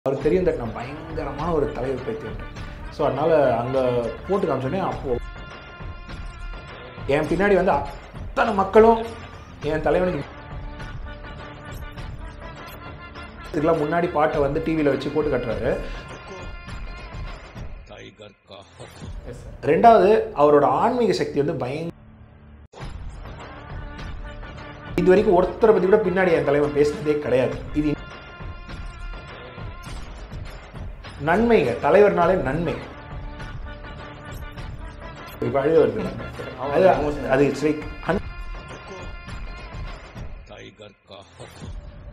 அவருக்கு தெரியும் தட் நான் பயங்கரமான ஒரு தலைவர் பைத்தியம் ஸோ அதனால் அங்கே போட்டு காமிச்சோன்னே அப்போது என் பின்னாடி வந்து அத்தனை மக்களும் என் தலைவனுக்கு இதுக்கெல்லாம் முன்னாடி பாட்டை வந்து டிவியில் வச்சு போட்டு கட்டுறாரு टाइगर का हुक्म எஸ் சார் ரெண்டாவது அவரோட ஆன்மீக சக்தி வந்து பயங்கர இது வரைக்கும் ஒருத்தரை பற்றி கூட பின்னாடி என் தலைவன் பேசுனதே கிடையாது இது நன்மைங்க தலைவர்னாலே நன்மை இப்போ அழுக வருது அது அது இட்ஸ் லைக் टाइगर का हुक्म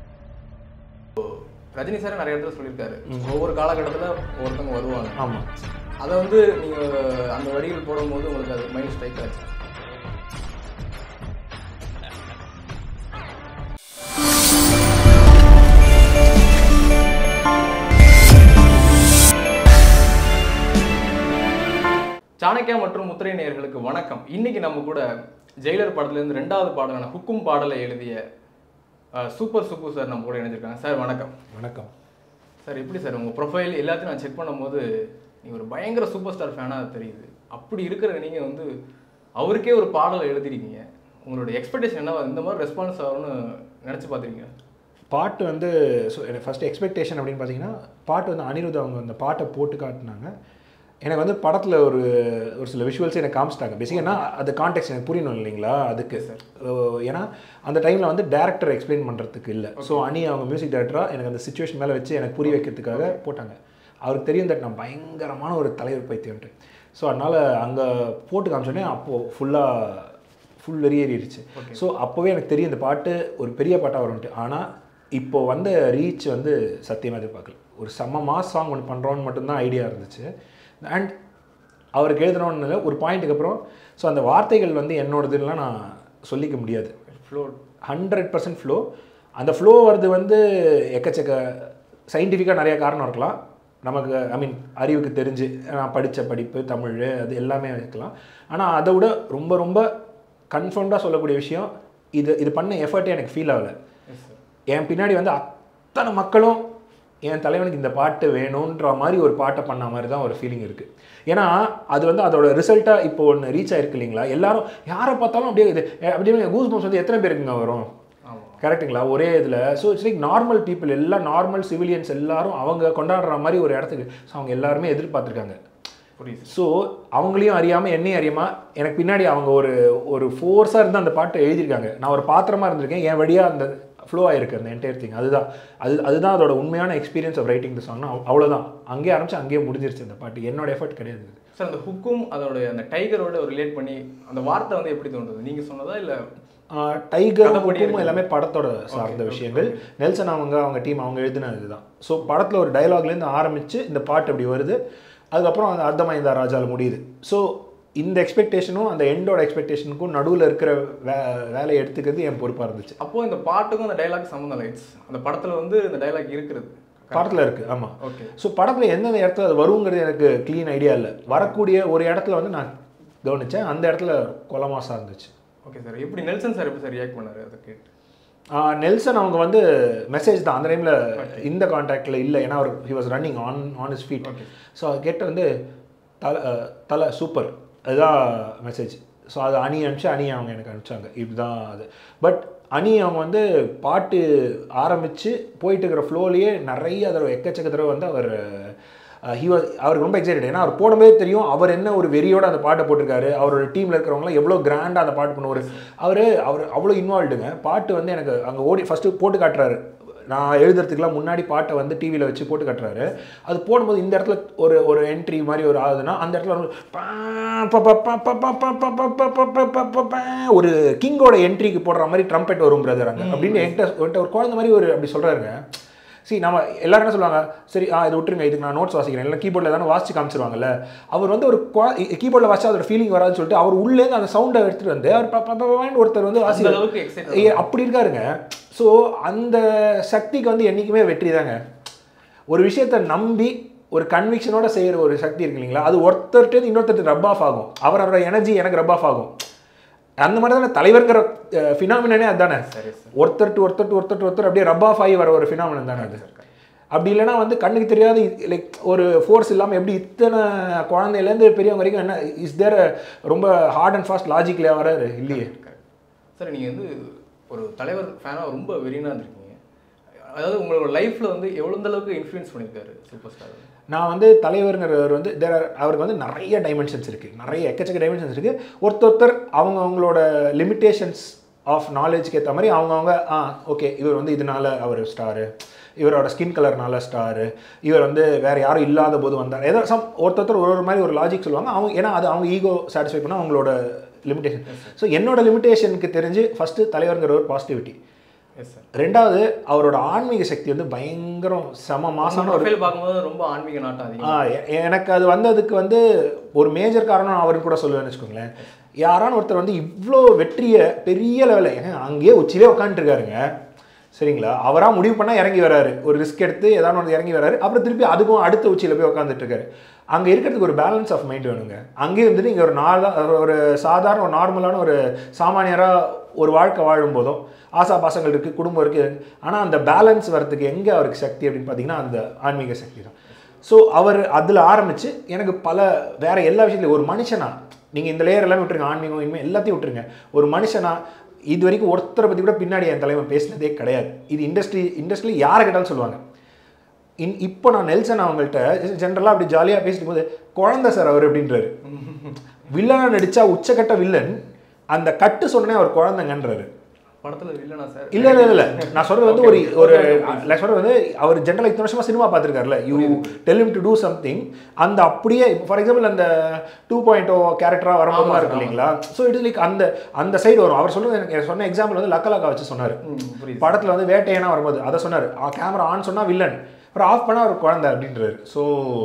ரஜினி சார் நிறைய இடத்துல சொல்லியிருக்காரு ஒவ்வொரு காலகட்டத்தில் ஒவ்வொருத்தவங்க வருவாங்க ஆமாம் அதை வந்து நீங்கள் அந்த வரிகள் போடும்போது உங்களுக்கு அது மைண்ட் ஸ்ட்ரைக் ஆச்சு சாணக்கியா மற்றும் முத்திரை நேயர்களுக்கு வணக்கம் இன்னைக்கு நம்ம கூட ஜெயிலர் படத்துலேருந்து ரெண்டாவது பாடலான ஹுக்கும் பாடலை எழுதிய அஹ், சூப்பர் சுப்பு சார் நம்ம கூட இணைஞ்சிருக்காங்க சார் வணக்கம் வணக்கம் சார் எப்படி சார் உங்கள் ப்ரொஃபைல் எல்லாத்தையும் நான் செக் பண்ணும்போது நீங்கள் ஒரு பயங்கர சூப்பர் ஸ்டார் ஃபேனாக தெரியுது அப்படி இருக்கிற நீங்கள் வந்து அவருக்கே ஒரு பாடலை எழுதிருக்கீங்க உங்களோட எக்ஸ்பெக்டேஷன் என்ன இந்த மாதிரி ரெஸ்பான்ஸ் ஆகும்னு நினச்சி பார்த்துருக்கீங்க பாட்டு வந்து ஸோ எனக்கு ஃபஸ்ட் எக்ஸ்பெக்டேஷன் அப்படின்னு பார்த்தீங்கன்னா பாட்டு வந்து அனிருத் அவங்க அந்த பாட்டை போட்டு காட்டினாங்க எனக்கு வந்து படத்தில் ஒரு ஒரு சில விஷுவல்ஸ் எனக்கு காமிச்சிட்டாங்க பேசிக்கனா அது கான்டெக்ட் எனக்கு புரியணும் இல்லைங்களா அதுக்கு சார் அஹ் ஏன்னா அந்த டைமில் வந்து டேரக்டர் எக்ஸ்பிளைன் பண்ணுறதுக்கு இல்லை ஸோ அனி அவங்க மியூசிக் டேரக்டராக எனக்கு அந்த சுச்சுவேஷன் மேலே வச்சு எனக்கு புரிய வைக்கிறதுக்காக போட்டாங்க அவருக்கு தெரியும் தட் நான் பயங்கரமான ஒரு தலைவர் பைத்தியம்ட்டு ஸோ அதனால் அங்கே போட்டு காமிச்சோன்னே அப்போது ஃபுல்லாக ஃபுல் வெறியேறிடுச்சு ஸோ அப்போவே எனக்கு தெரியும் இந்த பாட்டு ஒரு பெரிய பாட்டாக வரும்ட்டு ஆனால் இப்போ வந்த ரீச் வந்து சத்தியமாக எதிர்பார்க்கல ஒரு செம்ம மாஸ் சாங் ஒன்று பண்ணுறோன்னு மட்டும்தான் ஐடியா இருந்துச்சு அண்ட் அவருக்கு எழுதுனோன்னு ஒரு பாயிண்ட்டுக்கு அப்புறம் ஸோ அந்த வார்த்தைகள் வந்து என்னோடதுலாம் நான் சொல்லிக்க முடியாது ஃப்ளோ ஹண்ட்ரட் பர்சன்ட் ஃப்ளோ அந்த ஃப்ளோ வர்றது வந்து எக்கச்சக்க சயின்டிஃபிக்காக நிறைய காரணம் இருக்கலாம் நமக்கு ஐ மீன் அறிவுக்கு தெரிஞ்சு நான் படித்த படிப்பு தமிழ் அது எல்லாமே இருக்கலாம் ஆனால் அதை விட ரொம்ப ரொம்ப கன்ஃபார்ம்டாக சொல்லக்கூடிய விஷயம் இது இது பண்ண எஃபர்ட்டே எனக்கு ஃபீல் ஆகலை எஸ் சார் என் பின்னாடி வந்து அத்தனை மக்களும் என் தலைவனுக்கு இந்த பாட்டு வேணுன்ற மாதிரி ஒரு பாட்டை பண்ண மாதிரி தான் ஒரு ஃபீலிங் இருக்குது ஏன்னா அது வந்து அதோட ரிசல்ட்டாக இப்போ ஒன்று ரீச் ஆயிருக்கு இல்லைங்களா எல்லாரும் யாரை பார்த்தாலும் அப்படியே இது அப்படியே கூஸ் பம்ப்ஸ் வந்து எத்தனை பேருக்குங்க வரும் ஆமாம் கரெக்ட்டுங்களா ஒரே இதில் so it's like normal people எல்லாம் நார்மல் சிவிலியன்ஸ் எல்லாரும் அவங்க கொண்டாடுற மாதிரி ஒரு இடத்துக்கு ஸோ அவங்க எல்லாருமே எதிர்பார்த்துருக்காங்க புரியுது ஸோ அவங்களையும் அறியாமல் என்னையும் அறியாமல் எனக்கு பின்னாடி அவங்க ஒரு ஒரு ஃபோர்ஸாக இருந்து அந்த பாட்டை எழுதியிருக்காங்க நான் ஒரு பாத்திரமா இருந்திருக்கேன் என் வழியாக அந்த ஃப்ளோ ஆயிருக்கு அந்த என்டையர் திங் அதுதான் அது அதுதான் அதோட உண்மையான எக்ஸ்பீரியன்ஸ் ஆஃப் ரைட்டிங் த சாங்னா அவ்வளோதான் அங்கேயே ஆரம்பிச்சு அங்கேயே முடிஞ்சிருச்சு அந்த பாட்டு என்னோட எஃபர்ட் கிடையாது இது. சார் அந்த ஹுக்கும் அதோட அந்த டைகரோட ரிலேட் பண்ணி அந்த வார்த்தை வந்து எப்படி தோன்றுது நீங்கள் சொன்னதா இல்லை ஆஹ் டைகர் கதைப்படி ஹுக்கும் இருக்கு. எல்லாமே படத்தோட சார்ந்த விஷயங்கள் நெல்சன் அவங்க அவங்க டீம் அவங்க எழுதினது இதுதான் ஸோ படத்தில் ஒரு டயலாக்லேருந்து ஆரம்பித்து இந்த பாட்டு அப்படி வருது அதுக்கப்புறம் அந்த அர்த்தமைந்தா ராஜால முடியுது ஸோ இந்த எக்ஸ்பெக்டேஷனும் அந்த எண்டோட எக்ஸ்பெக்டேஷனுக்கும் நடுவில் இருக்கிற வே வேலையை எடுத்துக்கிறது என் பொறுப்பாக இருந்துச்சு அப்போ இந்த பாட்டுக்கும் அந்த டைலாக் சம்மந்தம் இல்லை இட்ஸ் அந்த படத்தில் வந்து இந்த டைலாக் இருக்கிறது படத்தில் இருக்குது ஆமாம் ஓகே ஸோ படத்தில் எந்தெந்த இடத்துல அது வருங்கிறது எனக்கு க்ளீன் ஐடியா இல்லை வரக்கூடிய ஒரு இடத்துல வந்து நான் கவனித்தேன் அந்த இடத்துல கொலமாசாக இருந்துச்சு ஓகே சார் எப்படி நெல்சன் சார் எப்படி சார் ரியாக்ட் பண்ணாரு அதை கேட்டு ஆஹ் நெல்சன் அவங்க வந்து மெசேஜ் தான் அந்த டைமில் இந்த கான்டாக்டில் இல்லை ஏன்னா அவர் he was running on on his feet Okay. So கேட்ட வந்து தலை அஹ், தலை சூப்பர் அதுதான் மெசேஜ் ஸோ அது அணி அனுப்பிச்சு அணி அவங்க எனக்கு அனுப்பிச்சாங்க இதுதான் அது பட் அணி அவங்க வந்து பாட்டு ஆரம்பித்து போயிட்டு இருக்கிற ஃப்ளோலேயே நிறைய தடவை எக்கச்சக்க தடவை வந்து அவர் ஹி வாஸ் அவருக்கு ரொம்ப எக்ஸைட்டட் ஏன்னா அவர் போடும்போதே தெரியும் அவர் என்ன ஒரு வெறியோட அந்த பாட்டை போட்டிருக்காரு அவரோட டீமில் இருக்கிறவங்களாம் எவ்வளோ கிராண்டாக அந்த பாட்டு பண்ணுவார் அவர் அவர் அவ்வளோ இன்வால்வ்டுங்க பாட்டு வந்து எனக்கு அங்கே ஓடி ஃபஸ்ட்டு போட்டு காட்டுறாரு நான் எழுதுறதுக்குலாம் முன்னாடி பாட்டை வந்து டிவியில் வச்சு போட்டு காட்டுறாரு அது போடும்போது இந்த இடத்துல ஒரு ஒரு என்ட்ரி மாதிரி ஒரு ஆகுதுன்னா அந்த இடத்துல வந்து பா, ப, ப, ப, ப, ப, ப, ப, ப, ப, ப, ப, ப, ப, ஒரு கிங்கோட என்ட்ரிக்கு போடுற மாதிரி ட்ரம்பெட் வரும் பிரதர் அங்கே அப்படின்னு என்கிட்ட என்கிட்ட ஒரு குழந்தை மாதிரி ஒரு அப்படி சொல்கிறாருங்க சரி நம்ம எல்லாரும் என்ன சொல்லுவாங்க சரி ஆ இது விட்டுருங்க இதுக்கு நான் நோட்ஸ் வாசிக்கிறேன் இல்லை கீபோர்டில் தானே வாசிச்சு காமிச்சிருவாங்கல்ல அவர் வந்து ஒரு கீபோர்டில் வாசிச்சா அதோட ஃபீலிங் வராதுன்னு சொல்லிட்டு அவர் உள்ளேருந்து அந்த சவுண்டை எடுத்துகிட்டு வந்து அவர் ப- ப- ப- ப- ஒருத்தர் வந்து அந்த வாசி அளவுக்கு எக்ஸைட் ஏ, அப்படி இருக்காருங்க ஸோ அந்த சக்திக்கு வந்து என்றைக்குமே வெற்றி தாங்க ஒரு விஷயத்தை நம்பி ஒரு கன்விக்ஷனோட செய்கிற ஒரு சக்தி இருக்கு இல்லைங்களா அது ஒருத்தர்கிட்ட இன்னொருத்தருக்கு ரப் ஆஃப் ஆகும் அவரோட எனர்ஜி எனக்கு ரப் ஆஃப் ஆகும் அந்த மாதிரி தானே தலைவர்ங்கிற ஃபினாமினே அதுதானே சரி சார் ஒருத்தர் டு ஒருத்தர் டு ஒருத்தர் டு ஒருத்தர் அப்படியே ரப் ஆஃப் ஆகி வர ஒரு ஃபினாமினன் தானே அது அப்படி இல்லைன்னா வந்து கண்ணுக்கு தெரியாத லைக் ஒரு ஃபோர்ஸ் இல்லாமல் எப்படி இத்தனை குழந்தையிலேருந்து பெரியவங்க வரைக்கும் என்ன இஸ் தேர் ரொம்ப ஹார்ட் அண்ட் ஃபாஸ்ட் லாஜிக்லேயே வராரு இல்லையே சார் நீங்கள் வந்து ஒரு தலைவர் ஃபேனாக ரொம்ப வெறினா இருந்திருக்கீங்க அதாவது உங்களோட லைஃப்பில் வந்து எவ்வளோ அளவுக்கு இன்ஃப்ளூயன்ஸ் பண்ணியிருக்காரு சூப்பர் ஸ்டார் நான் வந்து தலைவருங்கிறவர் வந்து தேர் அவருக்கு வந்து நிறைய டைமென்ஷன்ஸ் இருக்குது நிறைய எக்கச்சக்க டைமென்ஷன்ஸ் இருக்குது ஒருத்தொருத்தர் அவங்க அவங்களோட லிமிட்டேஷன்ஸ் ஆஃப் நாலேஜ்க்கு ஏற்ற மாதிரி அவங்கவுங்க ஆ ஓகே இவர் வந்து இதனால அவர் ஸ்டாரு இவரோட ஸ்கின் கலர்னால ஸ்டாரு இவர் வந்து வேறு யாரும் இல்லாத போது வந்தார் ஏதோ சம் ஒருத்தொருத்தர் ஒரு ஒரு மாதிரி ஒரு லாஜிக் சொல்லுவாங்க அவங்க ஏன்னா அது அவங்க ஈகோ சாட்டிஸ்ஃபை பண்ணால் அவங்களோட லிமிட்டேஷன் ஸோ என்னோட லிமிட்டேஷனுக்கு தெரிஞ்சு ஃபஸ்ட்டு தலைவர்ங்கிற ஒரு பாசிட்டிவிட்டி எஸ் சார் ரெண்டாவது அவரோட ஆன்மீக சக்தி வந்து பயங்கரம் செம மாசான ஒரு ப்ரொஃபைல் பார்க்கும்போது ரொம்ப ஆன்மீக நாட்டம் அதிகம் ஆ, எ- எனக்கு அது வந்ததுக்கு வந்து ஒரு மேஜர் காரணம் நான் அவருக்கு கூட சொல்லுவேன்னு வச்சுக்கோங்களேன் யாரான ஒருத்தர் வந்து இவ்வளோ வெற்றியை பெரிய லெவலில் ஏங்க அங்கேயே உச்சிலே உட்காந்துருக்காருங்க சரிங்களா அவராக முடிவு பண்ணால் இறங்கி வராரு ஒரு ரிஸ்க் எடுத்து ஏதாவது ஒன்று இறங்கி வராரு அப்புறம் திருப்பி அதுக்கும் அடுத்த உச்சியில் போய் உட்காந்துட்டு இருக்காரு அங்கே இருக்கிறதுக்கு ஒரு பேலன்ஸ் ஆஃப் மைண்ட் வேணுங்க அங்கேயே வந்துட்டு இங்கே ஒரு நாளா ஒரு சாதாரண ஒரு நார்மலான ஒரு சாமானியராக ஒரு வாழ்க்கை வாழும் போதும் ஆசா பாசங்கள் இருக்குது குடும்பம் இருக்குது ஆனால் அந்த பேலன்ஸ் வரதுக்கு எங்கே அவருக்கு சக்தி அப்படின்னு பார்த்தீங்கன்னா அந்த ஆன்மீக சக்தி தான் ஸோ அவர் அதில் ஆரம்பித்து எனக்கு பல வேற எல்லா விஷயத்துலையும் ஒரு மனுஷனா நீங்கள் இந்த லேயர் எல்லாமே விட்டுருங்க ஆன்மீகம் இனிமேல் எல்லாத்தையும் விட்டுருங்க ஒரு மனுஷனா இது வரைக்கும் ஒருத்தரை பற்றி கூட பின்னாடி என் தலைவன் பேசினதே கிடையாது இது இண்டஸ்ட்ரி இண்டஸ்ட்ரி யாரை கேட்டாலும் சொல்லுவாங்க இன் இப்போ நான் நெல்சன் அவங்கள்ட்ட ஜென்ரலாக அப்படி ஜாலியாக பேசிட்டு போது குழந்தை சார் அவர் அப்படின்றாரு வில்லனா நடிச்சா உச்சக்கட்ட வில்லன் அந்த கட்டு சொன்னே அவர் குழந்தைங்கன்றாரு படத்தில் இல்லைனா சார் இல்ல இல்ல இல்ல நான் சொல்றது வந்து ஒரு ஒரு நான் சொல்றது வந்து அவர் ஜென்ரலா இத்தனை வருஷமா சினிமா பார்த்துருக்காருல you tell him to do something அந்த அப்படியே ஃபார் எக்ஸாம்பிள் அந்த டூ பாயிண்ட் ஓ கேரக்டரா வரும்போது ஆமா, இருக்கு ஆமா. இல்லைங்களா ஸோ இட் இஸ் லைக் அந்த அந்த சைடு வரும் அவர் சொல்றது எனக்கு சொன்ன எக்ஸாம்பிள் வந்து லக்கலாக்கா வச்சு சொன்னாரு ம், புரியுது படத்துல வந்து வேட்டையனா வரும்போது அதை சொன்னார் கேமரா ஆன் சொன்னா வில்லன் அப்புறம் ஆஃப் பண்ணா ஒரு குழந்தை அப்படின்றாரு ஸோ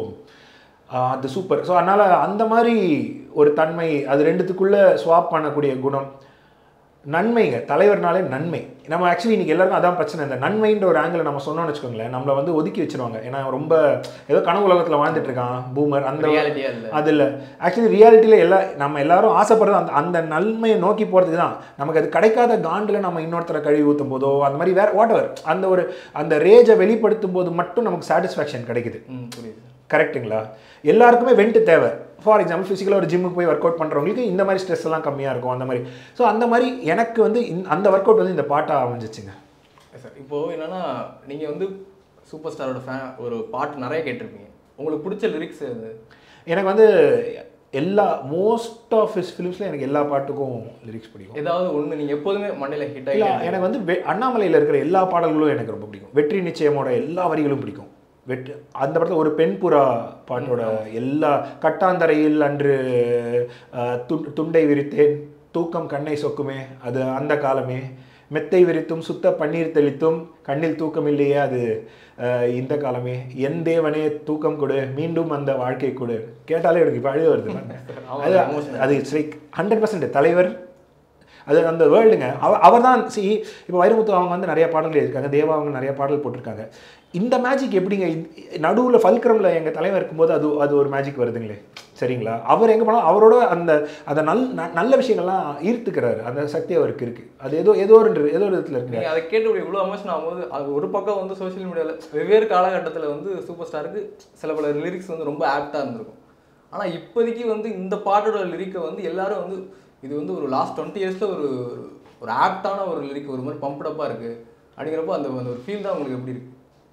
அது சூப்பர் ஸோ அதனால அந்த மாதிரி ஒரு தன்மை அது ரெண்டுத்துக்குள்ள ஸ்வாப் பண்ணக்கூடிய குணம் நன்மைங்க தலைவர்னாலே நன்மை நம்ம ஆக்சுவலி இன்னைக்கு எல்லாருக்கும் அதான் பிரச்சனை இந்த நன்மைன்ற ஒரு ஆங்கிள் நம்ம சொன்னோம்னு வச்சுக்கோங்களேன் நம்மளை வந்து ஒதுக்கி வச்சிருவாங்க ஏன்னா ரொம்ப ஏதோ கனவு உலகத்தில் வாழ்ந்துட்டு இருக்கான் பூமர் அந்த ரியாலிட்டியா இல்லை அது இல்லை ஆக்சுவலி ரியாலிட்டியில் எல்லா நம்ம எல்லாரும் ஆசைப்படுறது அந்த அந்த நன்மையை நோக்கி போகிறதுக்கு தான் நமக்கு அது கிடைக்காத காண்டில் நம்ம இன்னொருத்தரை கழுவி ஊற்றும் போதோ அந்த மாதிரி வேற வாட் அந்த ஒரு அந்த ரேஜை வெளிப்படுத்தும் போது மட்டும் நமக்கு சாட்டிஸ்ஃபேக்ஷன் கிடைக்குது ம் புரியுது கரெக்ட்டுங்களா எல்லாருக்குமே வெண்ட் தேவை ஃபார் எக்ஸாம்பிள் ஃபிசிக்கலாக ஒரு ஜிம்முக்கு போய் ஒர்க் அவுட் பண்ணுறவங்களுக்கு இந்த மாதிரி ஸ்ட்ரெஸ் எல்லாம் கம்மியாக இருக்கும் அந்த மாதிரி ஸோ அந்த மாதிரி எனக்கு வந்து இந்த- அந்த ஒர்க் அவுட் வந்து இந்த பாட்டாக அமைஞ்சிச்சுங்க சார் இப்போ என்னன்னா நீங்க வந்து சூப்பர் ஸ்டாரோட ஃபேன் ஒரு பாட்டு நிறைய கேட்டிருப்பீங்க உங்களுக்கு பிடிச்ச லிரிக்ஸ் அது எனக்கு வந்து எல்லா மோஸ்ட் ஆஃப் ஹிஸ் ஃபிலிம்ஸில் எனக்கு எல்லா பாட்டுக்கும் லிரிக்ஸ் பிடிக்கும் ஏதாவது ஒண்ணு நீங்க எப்போதுமே மண்டையில ஹிட் இல்லை ஆகி எனக்கு வந்து வெ- அண்ணாமலையில் இருக்கிற எல்லா பாடல்களும் எனக்கு ரொம்ப பிடிக்கும் வெற்றி நிச்சயமோட எல்லா வரிகளும் பிடிக்கும் வெற்றி அந்த படத்தில் ஒரு பெண் புறா பாட்டோட எல்லா கட்டாந்தரையில் அன்று அஹ், து- துண்டை விரித்தேன் தூக்கம் கண்ணை சொக்குமே அது அந்த காலமே மெத்தை விரித்தும் சுத்த பன்னீர் தெளித்தும் கண்ணில் தூக்கம் இல்லையே அது அஹ், இந்த காலமே என் தேவனே தூக்கம் கொடு மீண்டும் அந்த வாழ்க்கை கொடு கேட்டாலே எனக்கு இப்போ அழுக வருது ஆமா, அது emotional. அது இட்ஸ் லைக் ஹண்ட்ரட் பர்சன்ட் தலைவர் அது அந்த வேர்ல்டுங்க அவ அவர் தான் சி இப்போ வைரமுத்து அவங்க வந்து நிறைய பாடல்கள் எழுதியிருக்காங்க தேவா அவங்க நிறைய பாடல் போட்டிருக்காங்க இந்த மேஜிக் எப்படிங்க நடுவில் ஃபல்க்ரமில் எங்கள் தலைவர் இருக்கும்போது அது அது ஒரு மேஜிக் வருதுங்களே சரிங்களா அவர் எங்கே போனாலும் அவரோட அந்த அந்த நல் ந- நல்ல விஷயங்கள்லாம் ஈர்த்துக்கிறாரு அந்த சக்தி அவருக்கு இருக்குது அது ஏதோ ஏதோ ஒரு ஏதோ ஒரு விதத்தில் இருக்குங்க நீங்க அதை கேட்டு இவ்வளோ எமோஷன் ஆகும்போது அது ஒரு பக்கம் வந்து சோஷியல் மீடியாவில் வெவ்வேறு காலகட்டத்தில் வந்து சூப்பர் ஸ்டாருக்கு சில பல லிரிக்ஸ் வந்து ரொம்ப ஆப்டாக இருந்திருக்கும் ஆனா இப்போதைக்கு வந்து இந்த பாட்டோட லிரிக்கை வந்து எல்லாரும் வந்து இது வந்து ஒரு லாஸ்ட் டுவெண்ட்டி இயர்ஸில் ஒரு ஒரு- ஒரு ஆப்டான ஒரு லிரிக் ஒரு மாதிரி பம்படப்பாக இருக்கு அப்படிங்கிறப்போ அந்த அந்த ஒரு ஃபீல் தான் உங்களுக்கு எப்படி இருக்கு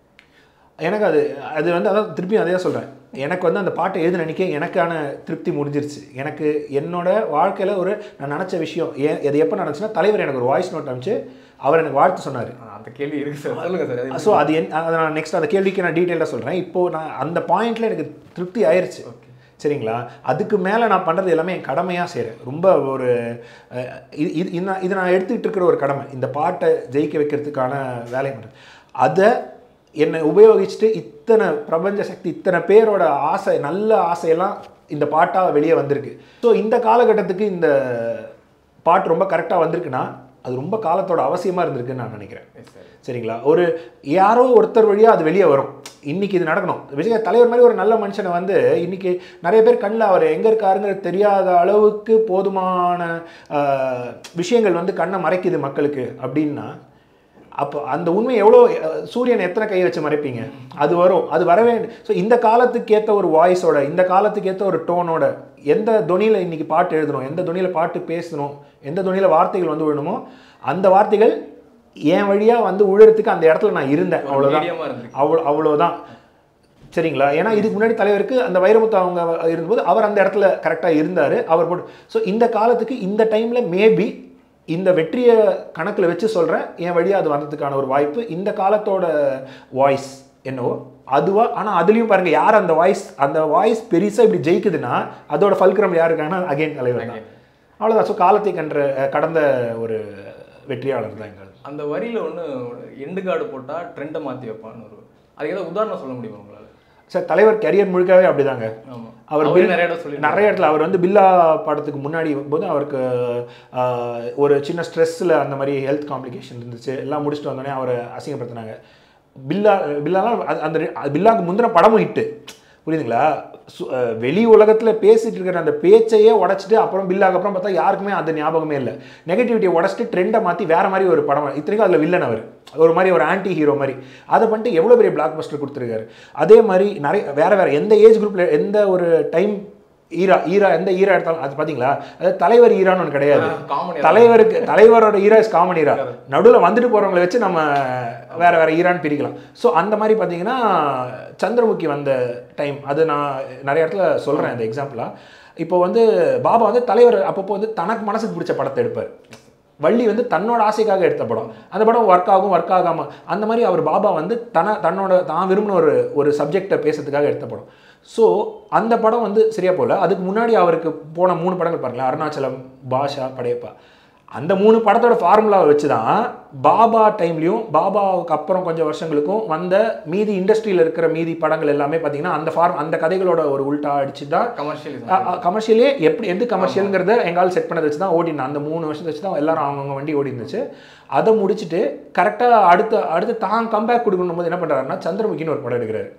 எனக்கு அது அது வந்து அதான் திருப்பியும் அதே சொல்கிறேன் எனக்கு வந்து அந்த பாட்டை எழுதி நினைக்க எனக்கான திருப்தி முடிஞ்சிருச்சு எனக்கு என்னோட வாழ்க்கையில் ஒரு நான் நினச்ச விஷயம் ஏன் அது எப்போ நினச்சுன்னா தலைவர் எனக்கு ஒரு வாய்ஸ் நோட் அனுப்பிச்சு அவர் எனக்கு வாழ்த்து சொன்னார் ஆ, அந்த கேள்வி இருக்கு சார் சொல்லுங்க சார் அது ஸோ அது என் அதை நான் நெக்ஸ்ட் அந்த கேள்விக்கு நான் டீட்டெயிலாக சொல்கிறேன் இப்போது நான் அந்த பாயிண்ட்ல எனக்கு திருப்தி ஆயிருச்சு சரிங்களா அதுக்கு மேலே நான் பண்ணுறது எல்லாமே என் கடமையாக செய்கிறேன் ரொம்ப ஒரு அஹ், இது இது இது நான் இது நான் எடுத்துக்கிட்டு இருக்கிற ஒரு கடமை இந்த பாட்டை ஜெயிக்க வைக்கிறதுக்கான வேலையை பண்ணுறது அதை என்னை உபயோகிச்சுட்டு இத்தனை பிரபஞ்ச சக்தி இத்தனை பேரோட ஆசை நல்ல ஆசையெல்லாம் இந்த பாட்டாக வெளியே வந்திருக்கு ஸோ இந்த காலகட்டத்துக்கு இந்த பாட்டு ரொம்ப கரெக்டாக வந்திருக்குன்னா அது ரொம்ப காலத்தோட அவசியமாக இருந்திருக்குன்னு நான் நினைக்கிறேன் எஸ் சார் சரிங்களா ஒரு யாரோ ஒருத்தர் வழியாக அது வெளியே வரும் இன்னைக்கு இது நடக்கணும் விஜய் தலைவர் மாதிரி ஒரு நல்ல மனுஷனை வந்து இன்னைக்கு நிறைய பேர் கண்ணில் அவர் எங்கே இருக்காருங்கிறது தெரியாத அளவுக்கு போதுமான ஆஹ், விஷயங்கள் வந்து கண்ணை மறைக்குது மக்களுக்கு அப்படின்னா அப்போ அந்த உண்மை எவ்வளோ அஹ், சூரியன் எத்தனை கை வச்சு மறைப்பீங்க அது வரும் அது வரவே ஸோ இந்த காலத்துக்கு ஏற்ற ஒரு வாய்ஸோட இந்த காலத்துக்கு ஏற்ற ஒரு டோனோட எந்த தொனியில் இன்னைக்கு பாட்டு எழுதணும் எந்த தொனியில் பாட்டு பேசணும் எந்த தொனியில் வார்த்தைகள் வந்து விழணுமோ அந்த வார்த்தைகள் என் வழியாக வந்து உழறதுக்கு அந்த இடத்துல நான் இருந்தேன் அவ்வளோதான் மீடியமாக இருந்துச்சு அவ்வளோ அவ்வளோதான் சரிங்களா ஏன்னா இதுக்கு முன்னாடி தலைவருக்கு அந்த வைரமுத்து அவங்க இருந்தபோது அவர் அந்த இடத்துல கரெக்டாக இருந்தார் அவர் போட்டு ஸோ இந்த காலத்துக்கு இந்த டைமில் மேபி இந்த வெற்றியை கணக்கில் வச்சு சொல்கிறேன் என் வழியாக அது வந்ததுக்கான ஒரு வாய்ப்பு இந்த காலத்தோட வாய்ஸ் என்னவோ அதுவா ஆனால் அதுலேயும் பாருங்கள் யார் அந்த வாய்ஸ் அந்த வாய்ஸ் பெருசாக இப்படி ஜெயிக்குதுன்னா அதோட ஃபல்க்ரம் யார் இருக்காங்கன்னா அகைன் தலைவர் தான் அவ்வளோதான் ஸோ காலத்தை கன்ற கடந்த ஒரு வெற்றியாளர் தான் எங்கள் அந்த வரியில ஒன்று எண்டு கார்டு போட்டால் ட்ரெண்டை மாற்றி வைப்பான்னு ஒரு அதுக்கு ஏதாவது உதாரணம் சொல்ல முடியுமா உங்களால் சார் தலைவர் கரியர் முழுக்கவே அப்படிதாங்க ஆமாம் அவர் அவர் பில்- நிறைய இடம் சொல்லி நிறைய இடத்துல அவர் வந்து பில்லா படத்துக்கு முன்னாடி போது அவருக்கு ஆஹ், ஒரு சின்ன ஸ்ட்ரெஸ்ஸில் அந்த மாதிரி ஹெல்த் காம்ப்ளிகேஷன் இருந்துச்சு எல்லாம் முடிச்சுட்டு வந்தோடனே அவரை அசிங்கப்படுத்தினாங்க பில்லா பில்லாலாம் அது- அந்த ரெ- அது பில்லாக்கு முந்தின படமும் ஹிட்டு புரியுதுங்களா சு- அஹ், வெளி உலகத்தில் பேசிட்டு இருக்கிற அந்த பேச்சையே உடச்சிட்டு அப்புறம் பில்லாக்கு அப்புறம் பார்த்தா யாருக்குமே அது ஞாபகமே இல்லை நெகட்டிவிட்டியை உடச்சிட்டு ட்ரெண்டை மாற்றி வேற மாதிரி ஒரு படம் இத்தனைக்கும் அதில் வில்லன் அவர் ஒரு மாதிரி ஒரு ஆன்டி ஹீரோ மாதிரி அதை பண்ணிட்டு எவ்வளோ பெரிய பிளாக் பஸ்டர் கொடுத்துருக்காரு அதே மாதிரி நிறைய வேற வேற எந்த ஏஜ் குரூப்பில் எந்த ஒரு டைம் ஈரா ஈரா எந்த ஈரா எடுத்தாலும் அது பார்த்தீங்களா அதாவது தலைவர் ஈரான்னு ஒன்று கிடையாது காமெடி தலைவருக்கு தலைவரோட ஈரா இஸ் காமன் ஈரா நடுவில் வந்துட்டு போகிறவங்களை வச்சு நம்ம வேற வேற ஈரான்னு பிரிக்கலாம் ஸோ அந்த மாதிரி பார்த்தீங்கன்னா சந்திரமுகி வந்த டைம் அது நான் நிறைய இடத்துல சொல்கிறேன் இந்த எக்ஸாம்பிளாக இப்போ வந்து பாபா வந்து தலைவர் அப்பப்போ வந்து தனக்கு மனசுக்கு பிடிச்ச படத்தை எடுப்பார் வள்ளி வந்து தன்னோட ஆசைக்காக எடுத்த படம் அந்த படம் ஒர்க் ஆகும் ஒர்க் ஆகாம அந்த மாதிரி அவர் பாபா வந்து தன தன்னோட தான் விரும்பின ஒரு ஒரு சப்ஜெக்டை பேசுறதுக்காக எடுத்த படம் ஸோ அந்த படம் வந்து சரியா போல அதுக்கு முன்னாடி அவருக்கு போன மூணு படங்கள் பாருங்களேன் அருணாச்சலம் பாஷா படையப்பா அந்த மூணு படத்தோட ஃபார்முலாவை வச்சு தான் பாபா டைம்லையும் பாபாவுக்கு அப்புறம் கொஞ்சம் வருஷங்களுக்கும் வந்த மீதி இண்டஸ்ட்ரியில் இருக்கிற மீதி படங்கள் எல்லாமே பார்த்தீங்கன்னா அந்த ஃபார்ம் அந்த கதைகளோட ஒரு உல்டா அடிச்சு தான் கமர்ஷியல் கமர்ஷியலே எப்படி எந்த கமர்ஷியலுங்கிறத எங்கால் செட் பண்ணதை வச்சு தான் ஓடினா அந்த மூணு வருஷத்தை வச்சு தான் எல்லாரும் அவங்கவுங்க வண்டி ஓடி இருந்துச்சு அதை முடிச்சுட்டு கரெக்டாக அடுத்த அடுத்து தான் கம்பேக் கொடுக்கணும் போது என்ன பண்ணுறாருன்னா சந்திரமுகின்னு ஒரு படம் எடுக்கிறாரு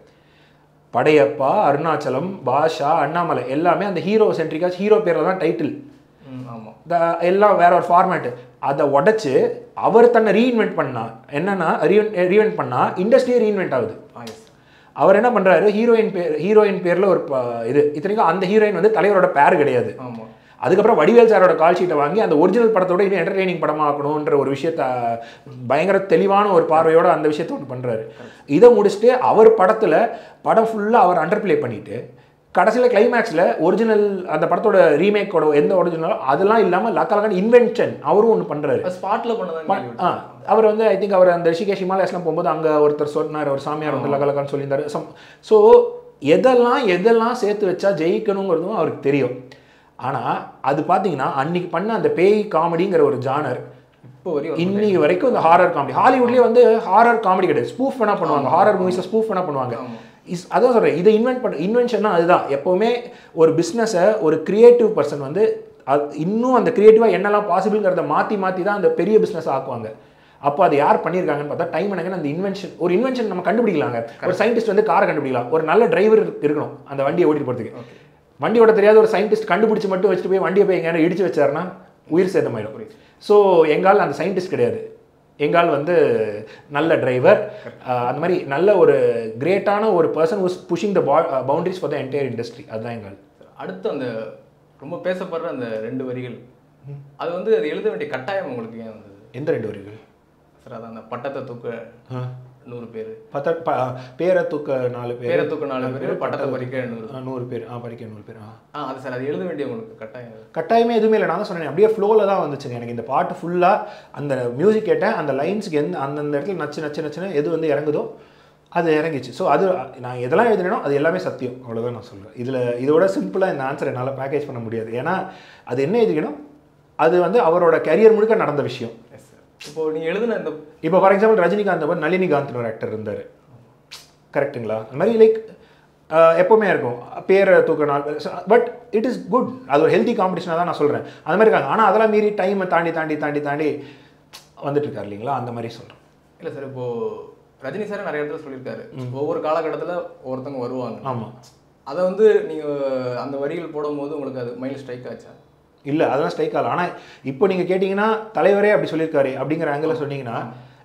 படையப்பா அருணாச்சலம் பாஷா அண்ணாமலை எல்லாமே அந்த ஹீரோ சென்ட்ரிக்காக ஹீரோ பேரில் தான் டைட்டில் ஆமாம் த எல்லாம் வேற ஒரு ஃபார்மேட்டு அதை உடைச்சு அவர் தன்னை ரீஇன்வென்ட் பண்ணா என்னன்னா ரீஇன்வென்ட் பண்ணா இண்டஸ்ட்ரியே ரீஇன்வென்ட் ஆகுது ஆ எஸ் அவர் என்ன பண்றாரு ஹீரோயின் பேர் ஹீரோயின் பேர்ல ஒரு ப- இது இத்தனைக்கும் அந்த ஹீரோயின் வந்து தலைவரோட பேர் கிடையாது ஆமாம் அதுக்கப்புறம் வடிவேல் சாரோட கால் ஷீட்டை வாங்கி அந்த ஒரிஜினல் படத்தோட இன்னும் என்டர்டெய்னிங் படமாக்கணுன்ற ஒரு விஷயத்த பயங்கர தெளிவான ஒரு பார்வையோட அந்த விஷயத்த ஒன்று பண்ணுறாரு இதை முடிச்சுட்டு அவர் படத்தில் படம் ஃபுல்லாக அவர் அண்டர் ப்ளே பண்ணிட்டு கடைசியில் கிளைமேக்ஸில் ஒரிஜினல் அந்த படத்தோட ரீமேக்கோட எந்த ஒரிஜினலோ அதெல்லாம் இல்லாமல் லக்கலக்கான இன்வென்ஷன் அவரும் ஒன்று பண்ணுறாரு ஸ்பாட்டில் பண்ணதான் ஆ அவர் வந்து ஐ திங்க் அவர் அந்த ரிஷிகேஷ் ஹிமாலயஸ்லாம் போகும்போது அங்கே ஒருத்தர் சொன்னார் ஒரு சாமியார் வந்து லகலகான்னு சொல்லியிருந்தாரு சம் ஸோ எதெல்லாம் எதெல்லாம் சேர்த்து வச்சா ஜெயிக்கணுங்கிறதும் அவருக்கு தெரியும் ஆனால் அது பார்த்தீங்கன்னா அன்னைக்கு பண்ண அந்த பேய் காமெடிங்கிற ஒரு ஜானர் இப்போ வரையும் இன்னைக்கு வரைக்கும் இந்த ஹாரர் காமெடி ஹாலிவுட்லேயே வந்து ஹாரர் காமெடி கிடையாது ஸ்பூஃப் வேணா பண்ணுவாங்க ஹாரர் மூவிஸை ஸ்பூஃப் வேணா பண்ணுவாங்க இஸ் அதான் சொல்கிறேன் இதை இன்வென்ட் பண்ண இன்வென்ஷன்னா அதுதான் எப்போவுமே ஒரு பிஸ்னஸை ஒரு கிரியேட்டிவ் பர்சன் வந்து அது இன்னும் அந்த கிரியேட்டிவாக என்னெல்லாம் பாசிபிள்ங்கிறத மாற்றி மாற்றி தான் அந்த பெரிய பிஸ்னஸ் ஆக்குவாங்க அப்போ அது யார் பண்ணியிருக்காங்கன்னு பார்த்தா டைம் எனக்கு அந்த இன்வென்ஷன் ஒரு இன்வென்ஷன் நம்ம கண்டுபிடிக்கலாங்க ஒரு சயின்டிஸ்ட் வந்து காரை கண்டுபிடிக்கலாம் ஒரு நல்ல டிரைவர் இருக்கணும் அந்த வண்டியை ஓட்டிட்டு போகிறதுக்கு வண்டி ஓட்ட தெரியாத ஒரு சயின்டிஸ்ட் கண்டுபிடிச்சு மட்டும் வச்சுட்டு போய் வண்டியை போய் எங்கேயாவது இடிச்சு வச்சாருன்னா உயிர் சேதமாயிடும் ஸோ எங்கால் அந்த சயின்டிஸ்ட் கிடையாது எங்கால் வந்து நல்ல டிரைவர் அந்த மாதிரி நல்ல ஒரு கிரேட்டான ஒரு person was pushing the boundaries for the entire industry அதுதான் எங்கால் அடுத்து அந்த ரொம்ப பேசப்படுற அந்த ரெண்டு வரிகள் அது வந்து அது எழுத வேண்டிய கட்டாயம் உங்களுக்கு ஏன் வந்தது எந்த ரெண்டு வரிகள் சார் அதான் அந்த பட்டத்தை தூக்க நூறு பேர் பத்த ப பேரை தூக்க நாலு பேர் பேரை தூக்க நாலு பேர் பட்டத்தை பறிக்க நூறு ஆ, நூறு பேர் ஆ பறிக்க நூறு பேர் ஆ ஆ அது சார் அது எழுத வேண்டிய உங்களுக்கு கட்டாயம் அது. கட்டாயமே எதுவுமே இல்லை நான் தான் சொன்னேன் அப்படியே ஃப்ளோவில் தான் வந்துச்சுங்க எனக்கு இந்த பாட்டு ஃபுல்லாக அந்த மியூசிக் கேட்டேன் அந்த லைன்ஸுக்கு எந்த அந்தந்த இடத்துல நச்சு நச்சு நச்சுன்னு எது வந்து இறங்குதோ அது இறங்கிச்சு ஸோ அது நான் எதெல்லாம் எழுதினோ அது எல்லாமே சத்தியம் அவ்வளோதான் நான் சொல்கிறேன் இதில் இதோட சிம்பிளாக இந்த ஆன்சர் என்னால் பேக்கேஜ் பண்ண முடியாது ஏன்னா அது என்ன எழுதிக்கணும் அது வந்து அவரோட கரியர் முழுக்க நடந்த விஷயம் எஸ் சார் இப்போ நீங்க எழுதின இந்த இப்போ ஃபார் எக்ஸாம்பிள் ரஜினிகாந்த் மாதிரி நளினிகாந்த் ஒரு ஆக்டர் இருந்தார் கரெக்ட்டுங்களா அந்த மாதிரி லைக் எப்போவுமே இருக்கும் பேரை தூக்க நாள் பட் இட் இஸ் குட் அது ஒரு ஹெல்த்தி காம்படிஷனாக தான் நான் சொல்கிறேன் அந்த மாதிரி இருக்காங்க ஆனால் அதெல்லாம் மீறி டைமை தாண்டி தாண்டி தாண்டி தாண்டி வந்துட்டு இருக்காரு இல்லைங்களா அந்த மாதிரி சொல்கிறேன் இல்லை சார் இப்போ ரஜினி சார் நிறைய இடத்துல சொல்லியிருக்காரு ஒவ்வொரு காலகட்டத்தில் ஒருத்தவங்க வருவாங்க ஆமாம் அதை வந்து நீங்க அந்த வரிகள் போடும்போது உங்களுக்கு அது மைண்ட் ஸ்ட்ரைக் ஆச்சா இல்லை அதெல்லாம் ஸ்ட்ரைக் ஆகல ஆனால் இப்போ நீங்கள் கேட்டிங்கன்னா தலைவரே அப்படி சொல்லியிருக்காரு அப்படிங்கிற ஆங்கிளில் சொன்னீங்கன்னா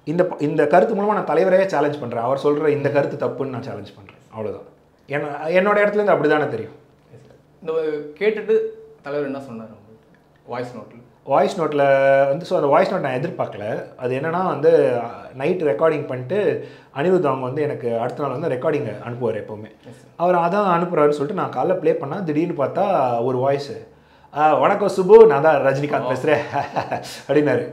இந்த ப- இந்த கருத்து மூலமாக நான் தலைவரையே சேலஞ்ச் பண்ணுறேன் அவர் சொல்கிற இந்த கருத்து தப்புன்னு நான் சேலஞ்ச் பண்ணுறேன் அவ்வளோதான் என்ன என்னோட இடத்துல இருந்து அப்படி தானே தெரியும் இந்த கேட்டுட்டு தலைவர் என்ன சொன்னார் உங்களுக்கு வாய்ஸ் நோட்டில் வாய்ஸ் நோட்டில் வந்து ஸோ அந்த வாய்ஸ் நோட் நான் எதிர்பார்க்கல அது என்னன்னா வந்து நைட் ரெக்கார்டிங் பண்ணிட்டு அனிருத் அவங்க வந்து எனக்கு அடுத்த நாள் வந்து ரெக்கார்டிங் அனுப்புவார் எப்போவுமே அவர் அதான் அனுப்புறாருன்னு சொல்லிட்டு நான் காலைல ப்ளே பண்ணால் திடீர்னு பார்த்தா ஒரு வாய்ஸு வணக்கம் சுபு நான் தான் ரஜினிகாந்த் பேசுகிறேன் அப்படின்னாரு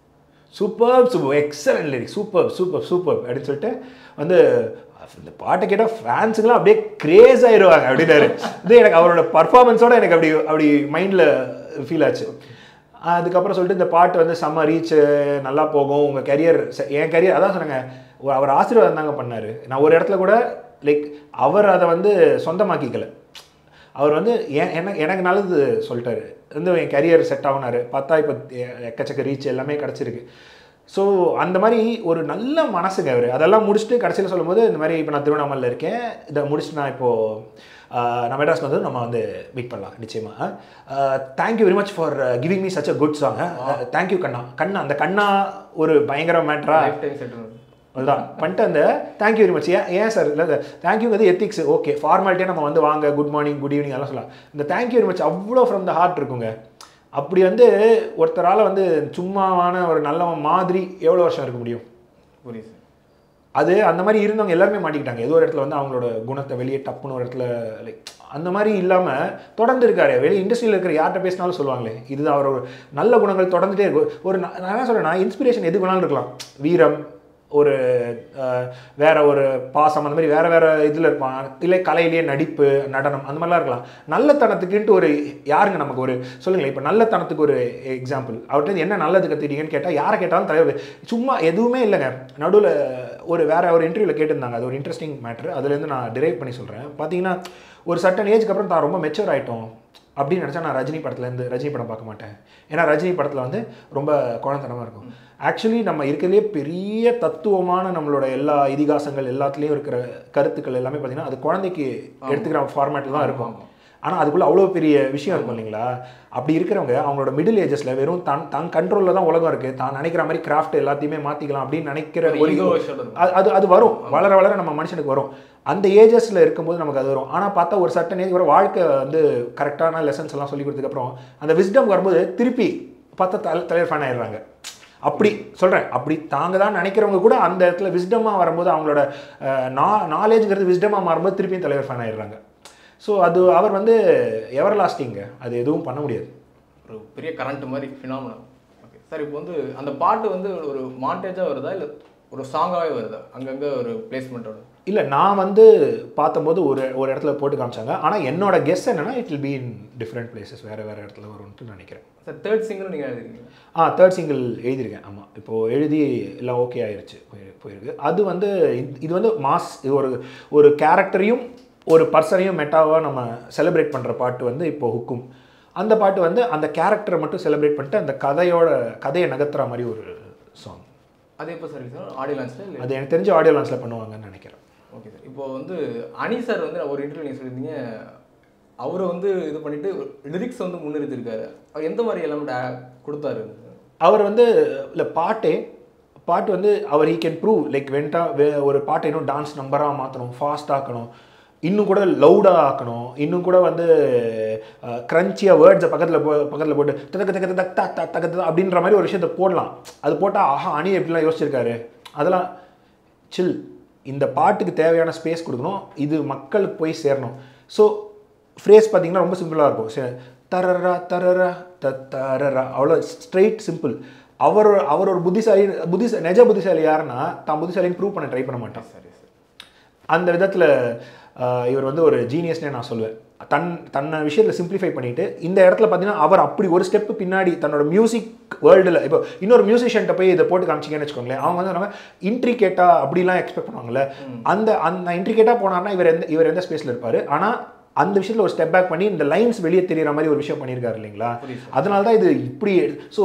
super Subbu excellent lyric super super super அப்படின்னு சொல்லிட்டு வந்து இந்த பாட்டை கேட்டால் ஃபேன்ஸுங்களாம் அப்படியே கிரேஸ் ஆயிடுவாங்க அப்படின்னாரு இது எனக்கு அவரோட பர்ஃபார்மன்ஸோட எனக்கு அப்படி அப்படி மைண்டில் ஃபீல் ஆச்சு அதுக்கப்புறம் சொல்லிட்டு இந்த பாட்டு வந்து செம்ம ரீச் நல்லா போகும் உங்கள் கரியர் என் கரியர் அதான் சொன்னாங்க ஒ- அவர் ஆசீர்வாதம் தாங்க பண்ணார் நான் ஒரு இடத்துல கூட லைக் அவர் அதை வந்து சொந்தமாக்கிக்கல அவர் வந்து என் எனக்கு எனக்கு நல்லது சொல்லிட்டாரு வந்து என் கரியர் செட் ஆகுனாரு பார்த்தா இப்போ எக்கச்சக்க ரீச் எல்லாமே கிடச்சிருக்கு ஸோ அந்த மாதிரி ஒரு நல்ல மனசுங்க அவர் அதெல்லாம் முடிச்சுட்டு கடைசியில் சொல்லும்போது இந்த மாதிரி இப்போ நான் திருவண்ணாமலையில் இருக்கேன் இதை முடிச்சுட்டு நான் இப்போது நான் மெட்ராஸ்க்கு வந்து நம்ம வந்து மீட் பண்ணலாம் நிச்சயமாக thank you very much for giving me such a good song thank you கண்ணா கண்ணா அந்த கண்ணா ஒரு பயங்கர மேட்ரா லைஃப் டைம் செட்டில் அதுதான் பண்ணிட்டு அந்த தேங்க்யூ வெரி மச் ஏன் ஏன் சார் இல்லை தேங்க்யூங்கிறது எத்திக்ஸ் ஓகே ஃபார்மாலிட்டியாக நம்ம வந்து வாங்க குட் மார்னிங் குட் ஈவினிங் எல்லாம் சொல்லலாம் இந்த தேங்க்யூ வெரி மச் அவ்வளோ ஃப்ரம் த ஹார்ட் இருக்குங்க அப்படி வந்து ஒருத்தரால் வந்து சும்மாவான ஒரு நல்லவன் மாதிரி எவ்வளோ வருஷம் இருக்க முடியும் புரியுது சார் அது அந்த மாதிரி இருந்தவங்க எல்லாருமே மாட்டிக்கிட்டாங்க ஏதோ ஒரு இடத்துல வந்து அவங்களோட குணத்தை வெளியே டப்புன்னு ஒரு இடத்துல லைக் அந்த மாதிரி இல்லாமல் தொடர்ந்து இருக்காரு வெளியே இண்டஸ்ட்ரியில் இருக்கிற யார்கிட்ட பேசினாலும் சொல்லுவாங்களே இது அவர் ஒரு நல்ல குணங்கள் தொடர்ந்துட்டே இருக்கும் ஒரு நான் நான் என்ன சொல்றேன்னா இன்ஸ்பிரேஷன் எது வேணாலும் இருக்கலாம் வீரம் ஒரு அஹ், வேற ஒரு பாசம் அந்த மாதிரி வேற வேற இதில் இருப்பான் இல்லை கலையிலேயே நடிப்பு நடனம் அந்த மாதிரிலாம் இருக்கலாம் நல்லத்தனத்துக்குன்ட்டு ஒரு யாருங்க நமக்கு ஒரு சொல்லுங்களேன் இப்போ நல்லத்தனத்துக்கு ஒரு எக்ஸாம்பிள் அவர்கிட்ட இருந்து என்ன நல்லது கற்றுக்கிட்டீங்கன்னு கேட்டால் யாரை கேட்டாலும் தலைவர் சும்மா எதுவுமே இல்லைங்க நடுவில் ஒரு வேற ஒரு இன்டர்வியூவில் கேட்டிருந்தாங்க அது ஒரு இன்ட்ரெஸ்டிங் மேட்ரு அதுலேருந்து நான் டிரைவ் பண்ணி சொல்கிறேன் பார்த்தீங்கன்னா ஒரு சட்டன் ஏஜ்க்கு அப்புறம் தான் ரொம்ப மெச்சூர் ஆகிட்டோம் அப்படின்னு நினச்சா நான் ரஜினி படத்துலேருந்து ரஜினி படம் பார்க்க மாட்டேன் ஏன்னா ரஜினி படத்தில் வந்து ரொம்ப குழந்தனமாக இருக்கும் ஆக்சுவலி நம்ம இருக்கிறதுலே பெரிய தத்துவமான நம்மளோட எல்லா இதிகாசங்கள் எல்லாத்துலேயும் இருக்கிற கருத்துக்கள் எல்லாமே பார்த்தீங்கன்னா அது குழந்தைக்கு எடுத்துக்கிற ஃபார்மேட்டில் தான் இருக்கும் ஆனால் அதுக்குள்ள அவ்வளோ பெரிய விஷயம் இருக்கும் இல்லைங்களா அப்படி இருக்கிறவங்க அவங்களோட மிடில் ஏஜஸில் வெறும் தன் தன் கண்ட்ரோலில் தான் உலகம் இருக்குது தான் நினைக்கிற மாதிரி கிராஃப்ட் எல்லாத்தையுமே மாற்றிக்கலாம் அப்படின்னு நினைக்கிற ஒரு ஒரு ego shot இருக்கும். அது அது அது வரும் வளர வளர நம்ம மனுஷனுக்கு வரும் அந்த ஏஜஸில் இருக்கும்போது நமக்கு அது வரும் ஆனால் பார்த்தா ஒரு சட்டன் ஏஜ் வர வாழ்க்கை வந்து கரெக்டான லெசன்ஸ் எல்லாம் சொல்லி கொடுத்ததுக்கப்புறம் அந்த விஸ்டம் வரும்போது திருப்பி பார்த்தா தலை தலைவர் ஃபேன் ஆயிடுறாங்க அப்படி சொல்கிறேன் அப்படி தாங்க தான் நினைக்கிறவங்க கூட அந்த இடத்துல விஸ்டமாக வரும்போது அவங்களோட நா நாலேஜுங்கிறது விஸ்டமாக மாறும்போது திருப்பியும் தலைவர் ஃபேன் ஆயிடுறாங்க ஸோ அது அவர் வந்து எவர் லாஸ்டிங்க அது எதுவும் பண்ண முடியாது ஒரு பெரிய கரண்ட் மாதிரி ஃபினாமினா ஓகே சார் இப்போ வந்து அந்த பாட்டு வந்து ஒரு மாண்டேஜாக வருதா இல்லை ஒரு சாங்காகவே வருதா அங்கங்கே ஒரு பிளேஸ்மெண்ட்டோட இல்லை நான் வந்து பார்த்தம்போது ஒரு ஒரு இடத்துல போட்டு காமிச்சாங்க ஆனால் என்னோட கெஸ் என்னன்னா it will be in different places வேறு வேறு இடத்துல வரும்னு நினைக்கிறேன் சார் தேர்ட் சிங்கிள் நீங்கள் எழுதிருக்கீங்க ஆ தேர்ட் சிங்கிள் எழுதியிருக்கேன் ஆமாம் இப்போது எழுதி எல்லாம் ஓகே ஆயிருச்சு போய் போயிருக்கு அது வந்து இது- இது வந்து மாஸ் இது ஒரு ஒரு கேரக்டரையும் ஒரு பர்சனையும் மெட்டாவாக நம்ம செலிப்ரேட் பண்ணுற பாட்டு வந்து இப்போ ஹுக்கும் அந்த பாட்டு வந்து அந்த கேரக்டரை மட்டும் செலிப்ரேட் பண்ணிட்டு அந்த கதையோட கதையை நகர்த்துற மாதிரி ஒரு சாங் அது எப்போ சார் சார் ஆடியோ லான்ச்சில் இல்லை அது எனக்கு தெரிஞ்ச ஆடியோ லான்ஸில் பண்ணுவாங்கன்னு நினைக்கிறேன் ஓகே சார் இப்போ வந்து அனி சார் வந்து நான் ஒரு இன்டர்வியூ நீங்கள் சொல்லியிருந்தீங்க அவரை வந்து இது பண்ணிட்டு லிரிக்ஸ் வந்து முன்னிறுத்திருக்காரு அவர் எந்த மாதிரி எல்லாம் கொடுத்தாரு அவர் வந்து இல்லை பாட்டே பாட்டு வந்து அவர் ஈ கேன் ப்ரூவ் லைக் வெண்டா ஒரு பாட்டை இன்னும் டான்ஸ் நம்பராக மாற்றணும் ஃபாஸ்ட் ஆக்கணும் இன்னும் கூட லவுடாக ஆக்கணும் இன்னும் கூட வந்து க்ரன்ச்சியாக வேர்ட்ஸை பக்கத்தில் போ பக்கத்தில் போட்டு தக்க தக்க தக் தக் தக் தக்க அப்படின்ற மாதிரி ஒரு விஷயத்தை போடலாம் அது போட்டால் ஆஹா அணி எப்படிலாம் யோசிச்சிருக்காரு அதெல்லாம் சில் இந்த பாட்டுக்கு தேவையான ஸ்பேஸ் கொடுக்கணும் இது மக்களுக்கு போய் சேரணும் ஸோ ஃப்ரேஸ் பார்த்தீங்கன்னா ரொம்ப சிம்பிளாக இருக்கும் சே- தரரா தரரா த தரரா அவ்வளோ ஸ்ட்ரெயிட் சிம்பிள் அவர் அவர் ஒரு புத்திசாலி புத்திசா நெஜ புத்திசாலி யாருன்னா தான் புத்திசாலின்னு ப்ரூவ் பண்ண ட்ரை பண்ண மாட்டான் சரி சார் அந்த விதத்தில் இவர் வந்து ஒரு ஜீனியஸ்னே நான் சொல்லுவேன் தன் தன்னை விஷயத்தில் சிம்பிளிஃபை பண்ணிட்டு இந்த இடத்துல பார்த்தீங்கன்னா அவர் அப்படி ஒரு ஸ்டெப் பின்னாடி தன்னோட மியூசிக் வேர்ல்டில் இப்போ இன்னொரு மியூசிஷியன்ட்ட போய் இதை போட்டு காமிச்சிங்கன்னு வச்சுக்கோங்களேன் அவங்க வந்து நம்ம இன்ட்ரிகேட்டாக அப்படிலாம் எக்ஸ்பெக்ட் பண்ணுவாங்கல்ல அந்த அந்த இன்ட்ரிகேட்டாக போனார்னா இவர் எந்த இவர் எந்த ஸ்பேஸில் இருப்பார் ஆனால் அந்த விஷயத்தில் ஒரு ஸ்டெப் பேக் பண்ணி இந்த லைன்ஸ் வெளியே தெரியுற மாதிரி ஒரு விஷயம் பண்ணியிருக்காரு இல்லைங்களா அதனால தான் இது இப்படி ஸோ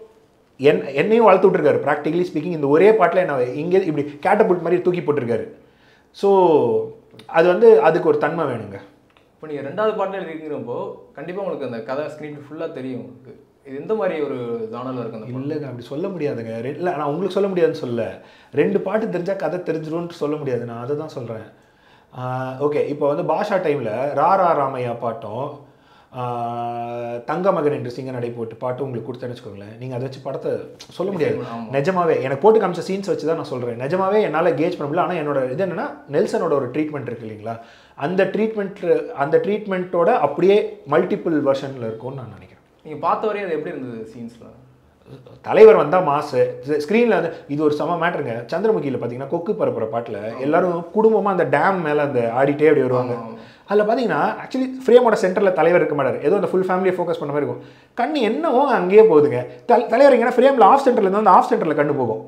என் என்னையும் வளர்த்து விட்டுருக்காரு ப்ராக்டிகலி ஸ்பீக்கிங் இந்த ஒரே பாட்டில் என்ன இங்கே இப்படி கேட்டபுட் மாதிரி தூக்கி போட்டிருக்காரு ஸோ அது வந்து அதுக்கு ஒரு தன்மை வேணுங்க இப்போ நீங்கள் ரெண்டாவது பாட்டில் எழுதிக்கிறப்போ கண்டிப்பாக உங்களுக்கு அந்த கதை ஸ்க்ரீன் ஃபுல்லாக தெரியும் உங்களுக்கு இது எந்த மாதிரி ஒரு ஜானரில் இருக்கு அந்த படம் இல்லைங்க அப்படி சொல்ல முடியாதுங்க ரெ- இல்லை நான் உங்களுக்கு சொல்ல முடியாதுன்னு சொல்ல ரெண்டு பாட்டு தெரிஞ்சால் கதை தெரிஞ்சிரும்னு சொல்ல முடியாது நான் அதை தான் சொல்கிறேன் ஓகே இப்போ வந்து பாஷா டைமில் ரா ரா ராமையா பாட்டும் ஆஹ், தங்க மகன் என்று சிங்க நடை போட்டு பாட்டு உங்களுக்கு கொடுத்தேன்னு வச்சுக்கோங்களேன் நீங்கள் அதை வச்சு படத்தை சொல்ல முடியாது ஆமா. நிஜமாவே எனக்கு போட்டு காமிச்ச சீன்ஸ் வச்சு தான் நான் சொல்கிறேன் நிஜமாவே என்னால் கேஜ் பண்ண முடியல ஆனால் என்னோட இது என்னன்னா நெல்சனோட ஒரு ட்ரீட்மெண்ட் இருக்கு இல்லைங்களா அந்த ட்ரீட்மெண்ட் அந்த ட்ரீட்மெண்ட்டோட அப்படியே மல்டிபிள் வெர்ஷனில் இருக்கும்னு நான் நினைக்கிறேன் நீங்கள் பார்த்த வரையும் அது எப்படி இருந்தது சீன்ஸில் தலைவர் வந்தா மாசு ஸ்க்ரீனில் வந்து இது ஒரு செம மேட்டருங்க சந்திரமுகியில் பார்த்தீங்கன்னா கொக்கு பரப்புற பாட்டில் எல்லாரும் குடும்பமாக அந்த டேம் மேலே அந்த ஆடிட்டே அப்படி வருவாங்க அதில் பார்த்தீங்கன்னா ஆக்சுவலி ஃப்ரேமோட சென்டரில் தலைவர் இருக்க மாட்டார் ஏதோ அந்த ஃபுல் ஃபேமிலியை ஃபோக்கஸ் பண்ண மாதிரி இருக்கும் கண்ணு என்னவோ அங்கேயே போகுதுங்க தல் தலைவர் எங்கன்னா ஃப்ரேமில் ஆஃப் சென்டரில் இருந்து அந்த ஆஃப் சென்டரில் கண்ணு போகும்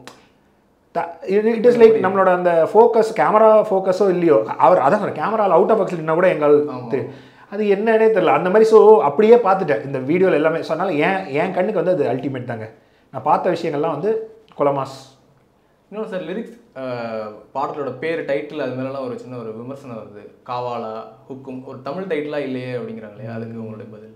இட் இஸ் லைக் நம்மளோட அந்த ஃபோக்கஸ் கேமரா ஃபோக்கஸோ இல்லையோ அவர் அதான் சொல்றேன் கேமராவில் அவுட் ஆஃப் பாக்ஸில் கூட எங்கள் தெரியும் அது என்னன்னே தெரியல அந்த மாதிரி ஸோ அப்படியே பார்த்துட்டேன் இந்த வீடியோவில் எல்லாமே ஸோ அதனால ஏன் என் கண்ணுக்கு வந்து அது அல்டிமேட் தாங்க நான் பார்த்த விஷயங்கள்லாம் வந்து கொலமாஸ் இன்னொன்று சார் லிரிக்ஸ் பாடலோட பேர் டைட்டில் அது மாதிரிலாம் ஒரு சின்ன ஒரு விமர்சனம் வருது காவாலா ஹுக்கும் ஒரு தமிழ் டைட்டிலாக இல்லையே அப்படிங்கிறாங்களே அதுக்கு உங்களுடைய பதில்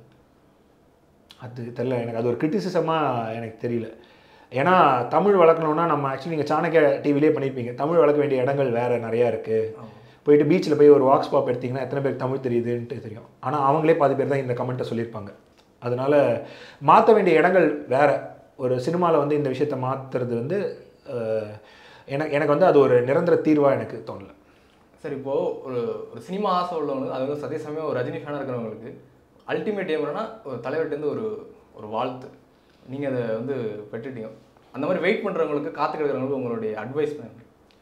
அது தெரியல எனக்கு அது ஒரு கிரிட்டிசிசமாக எனக்கு தெரியல ஏன்னா தமிழ் வளர்க்கணும்னா நம்ம ஆக்சுவலி நீங்கள் சாணக்கிய டிவிலே பண்ணியிருப்பீங்க தமிழ் வளர்க்க வேண்டிய இடங்கள் வேறு நிறையா இருக்குது போயிட்டு பீச்சில் போய் ஒரு வாக்ஸ் பாப் எடுத்தீங்கன்னா எத்தனை பேருக்கு தமிழ் தெரியுதுன்ட்டு தெரியும் ஆனால் அவங்களே பாதி பேர் தான் இந்த கமெண்ட்டை சொல்லியிருப்பாங்க அதனால் மாற்ற வேண்டிய இடங்கள் வேறு ஒரு சினிமாவில் வந்து இந்த விஷயத்தை மாற்றுறது வந்து அஹ், எனக்கு எனக்கு வந்து அது ஒரு நிரந்தர தீர்வாக எனக்கு தோணல சார் இப்போ ஒரு ஒரு சினிமா ஆசை உள்ளவங்க அது வந்து சதே சமயம் ஒரு ரஜினி ஃபேனாக இருக்கிறவங்களுக்கு அல்டிமேட் ஏம் என்னன்னா ஒரு தலைவர்கிட்டேருந்து ஒரு ஒரு வாழ்த்து நீங்கள் அதை வந்து பெற்றுட்டீங்க அந்த மாதிரி வெயிட் பண்ணுறவங்களுக்கு காத்து கிடக்கிறவங்களுக்கு உங்களுடைய அட்வைஸ் என்ன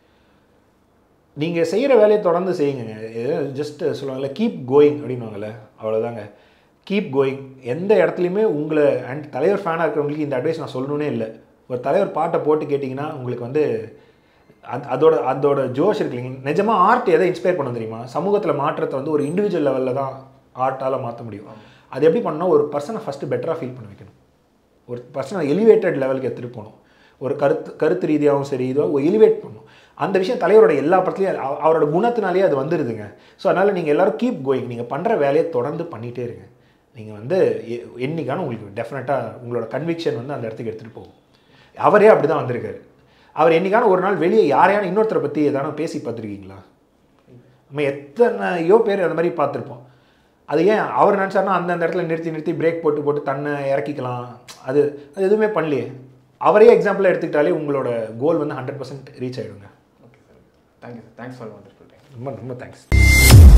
நீங்கள் செய்கிற வேலையை தொடர்ந்து செய்யுங்க ஜஸ்ட் சொல்லுவாங்கல்ல கீப் கோயிங் அப்படின்னுவாங்கல்ல அவ்வளோதாங்க கீப் கோயிங் எந்த இடத்துலையுமே உங்களை அண்ட் தலைவர் ஃபேனாக இருக்கிறவங்களுக்கு இந்த அட்வைஸ் நான் சொல்லணுன்னே இல்லை ஒரு தலைவர் பாட்டை போட்டு கேட்டிங்கன்னா உங்களுக்கு வந்து அது அதோட அதோட ஜோஷ் இருக்கு இல்லைங்க நிஜமாக ஆர்ட் எதை இன்ஸ்பயர் பண்ண தெரியுமா சமூகத்தில் மாற்றத்தை வந்து ஒரு இண்டிவிஜுவல் லெவலில் தான் ஆர்ட்டால் மாற்ற முடியும் அது எப்படி பண்ணணும் ஒரு பர்சனை ஃபஸ்ட்டு பெட்டராக ஃபீல் பண்ண வைக்கணும் ஒரு பர்சனை எலிவேட்டட் லெவலுக்கு எடுத்துகிட்டு போகணும் ஒரு கருத்து கருத்து ரீதியாகவும் சரி இதோ எலிவேட் பண்ணும் அந்த விஷயம் தலைவரோட எல்லா படத்துலையும் அவ- அவரோட குணத்தினாலேயே அது வந்துடுதுங்க ஸோ அதனால் நீங்கள் எல்லாரும் கீப் கோயிங் நீங்கள் பண்ணுற வேலையை தொடர்ந்து பண்ணிகிட்டே இருங்க நீங்கள் வந்து எ- என்னைக்கான உங்களுக்கு டெஃபினட்டாக உங்களோட கன்விக்ஷன் வந்து அந்த இடத்துக்கு எடுத்துகிட்டு போகும் அவரே அப்படி தான் வந்திருக்காரு அவர் என்னைக்கான ஒரு நாள் வெளியே யாரையான இன்னொருத்தரை பற்றி எதான பேசி பார்த்துருக்கீங்களா நம்ம எத்தனையோ பேர் அந்த மாதிரி பார்த்துருப்போம் அது ஏன் அவர் நினச்சாருன்னா அந்தந்த இடத்துல நிறுத்தி நிறுத்தி பிரேக் போட்டு போட்டு தன்னை இறக்கிக்கலாம் அது அது எதுவுமே பண்ணலையே அவரே எக்ஸாம்பிளாக எடுத்துக்கிட்டாலே உங்களோட கோல் வந்து ஹண்ட்ரட் பர்சன்ட் ரீச் ஆகிடுங்க okay sir thank you sir thanks for வந்துட்டு ரொம்ப ரொம்ப தேங்க்ஸ்